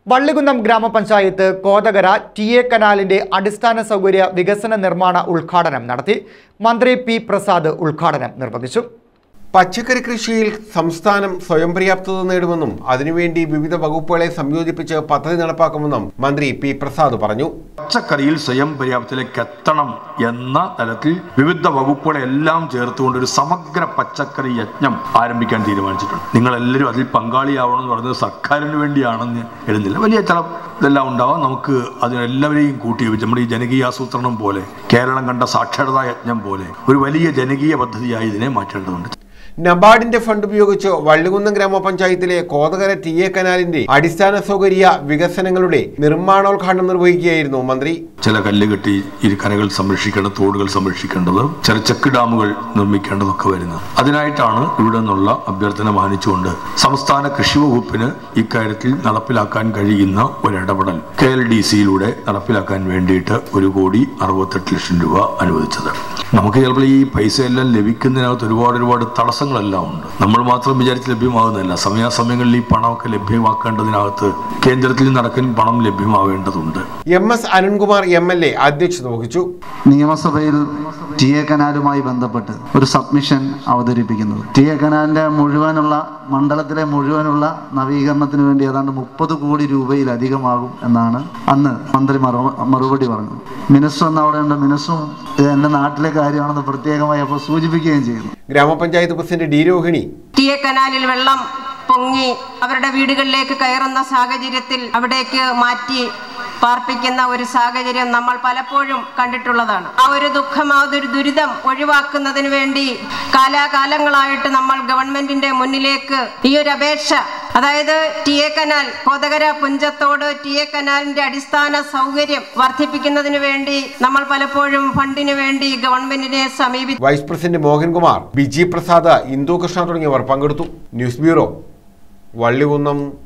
വള്ളികുന്നം ഗ്രാമപഞ്ചായത്ത് കോതകര T A കനാലിന്റെ അടിസ്ഥാന സൗകര്യ വികസന നിർമ്മാണ ഉദ്ഘാടനം നടത്തി മന്ത്രി പി പ്രസാദ് ഉദ്ഘാടനം നിർവഹിച്ചു പച്ചക്കറി കൃഷിയിൽ സംസ്ഥാനം സ്വയം പര്യാപ്തത നേടുമെന്നും അതിനുവേണ്ടി വിവിധ വകുപ്പുകളെ സംയോജിപ്പിച്ച് പദ്ധതി നടപ്പാക്കുമെന്നും മന്ത്രി പി പ്രസാദ് പറഞ്ഞു പച്ചക്കറിയിൽ സ്വയം പര്യാപ്തത്തിലേക്ക് എത്തണം എന്ന തലത്തിൽ വിവിധ വകുപ്പുകളെ എല്ലാം ചേർത്തുകൊണ്ട് ഒരു സമഗ്ര പച്ചക്കറി യജ്ഞം ആരംഭിക്കാൻ തീരുമാനിച്ചിട്ടുണ്ട് നിങ്ങൾ എല്ലാവരും അതിൽ പങ്കാളിയാവണം എന്ന് പറയുന്നത് സർക്കാരിന് വേണ്ടിയാണെന്ന് എഴുന്നില്ല വലിയ ചില ഇതെല്ലാം ഉണ്ടാവാം നമുക്ക് അതിനെല്ലാവരെയും കൂട്ടി വെച്ച് നമ്മുടെ ഈ ജനകീയ ആസൂത്രണം പോലെ കേരളം കണ്ട സാക്ഷരതാ യജ്ഞം പോലെ ഒരു വലിയ ജനകീയ പദ്ധതിയായി ഇതിനെ മാറ്റേണ്ടതുണ്ട് നബാർഡിന്റെ ഫണ്ട് ഉപയോഗിച്ച് വള്ളികുന്നം ഗ്രാമപഞ്ചായത്തിലെ കോതകര ടി എ കനാലിന്റെ അടിസ്ഥാന സൗകര്യ വികസനങ്ങളുടെ നിർമ്മാണോദ്ഘാടനം നിർവഹിക്കുകയായിരുന്നു മന്ത്രി ചില കല്ല് കെട്ടി ഈ കരകൾ സംരക്ഷിക്കേണ്ട തോടുകൾ സംരക്ഷിക്കേണ്ടത് ചില ചെക്ക് ഡാമുകൾ നിർമ്മിക്കേണ്ടതൊക്കെ വരുന്നത് അതിനായിട്ടാണ് ഇവിടെ നിന്നുള്ള അഭ്യർത്ഥന മാനിച്ചുകൊണ്ട് സംസ്ഥാന കൃഷി വകുപ്പിന് ഇക്കാര്യത്തിൽ നടപ്പിലാക്കാൻ കഴിയുന്ന ഒരു ഇടപെടൽ കെ എൽ ഡി സിയിലൂടെ നടപ്പിലാക്കാൻ വേണ്ടിയിട്ട് ഒരു കോടി അറുപത്തെട്ട് ലക്ഷം രൂപ അനുവദിച്ചത് നമുക്ക് ചിലപ്പോൾ ഈ പൈസ എല്ലാം ലഭിക്കുന്നതിനകത്ത് ഒരുപാട് ഒരുപാട് തടസ്സങ്ങളെല്ലാം ഉണ്ട് നമ്മൾ മാത്രം വിചാരിച്ച് ലഭ്യമാകുന്നില്ല സമയാസമയങ്ങളിൽ ഈ പണമൊക്കെ ലഭ്യമാക്കേണ്ടതിനകത്ത് കേന്ദ്രത്തിൽ നടക്കാൻ പണം ലഭ്യമാവേണ്ടതുണ്ട് M S Arunkumar M L A അധ്യക്ഷത വഹിച്ചു നിയമസഭയിൽ ടി എ കനാലുമായി ബന്ധപ്പെട്ട് ഒരു സബ്മിഷൻ അവതരിപ്പിക്കുന്നത് ടി എ കനാലിന്റെ മുഴുവനുള്ള മണ്ഡലത്തിലെ മുഴുവനുള്ള നവീകരണത്തിന് വേണ്ടി ഏതാണ്ട് മുപ്പത് കോടി രൂപയിലധികമാകും എന്നാണ് അന്ന് മന്ത്രി മറു- മറുപടി പറഞ്ഞത് മിനിസ്റ്റർ എന്ന് അവിടെ ഉണ്ട് മിനിസ്റ്ററും ഇത് എൻ്റെ നാട്ടിലെ കാര്യമാണെന്ന് പ്രത്യേകമായി അപ്പോൾ സൂചിപ്പിക്കുകയും ചെയ്യുന്നു ഗ്രാമപഞ്ചായത്ത് president D Rohini T A കനാലിൽ വെള്ളം പൊങ്ങി അവരുടെ വീടുകളിലേക്ക് കയറുന്ന സാഹചര്യത്തിൽ അവിടേക്ക് മാറ്റി പാർപ്പിക്കുന്ന ഒരു സാഹചര്യം നമ്മൾ പലപ്പോഴും കണ്ടിട്ടുള്ളതാണ് ആ ഒരു ദുഃഖം ആ ഒരു ദുരിതം ഒഴിവാക്കുന്നതിന് വേണ്ടി കാലാകാലങ്ങളായിട്ട് നമ്മൾ ഗവൺമെന്റിന്റെ മുന്നിലേക്ക് ഈ ഒരു അപേക്ഷ അതായത് ടി എ കനാൽ കൊതകര പുഞ്ചത്തോട് ടി എ കനാലിന്റെ അടിസ്ഥാന സൗകര്യം വർദ്ധിപ്പിക്കുന്നതിന് വേണ്ടി നമ്മൾ പലപ്പോഴും ഫണ്ടിന് വേണ്ടി ഗവൺമെന്റിനെ സമീപിച്ചു വൈസ് പ്രസിഡന്റ് മോഹൻകുമാർ ബിജി പ്രസാദ് ഇന്ദു കൃഷ്ണ തുടങ്ങിയവർ പങ്കെടുത്തു ന്യൂസ് ബ്യൂറോ വള്ളികുന്നം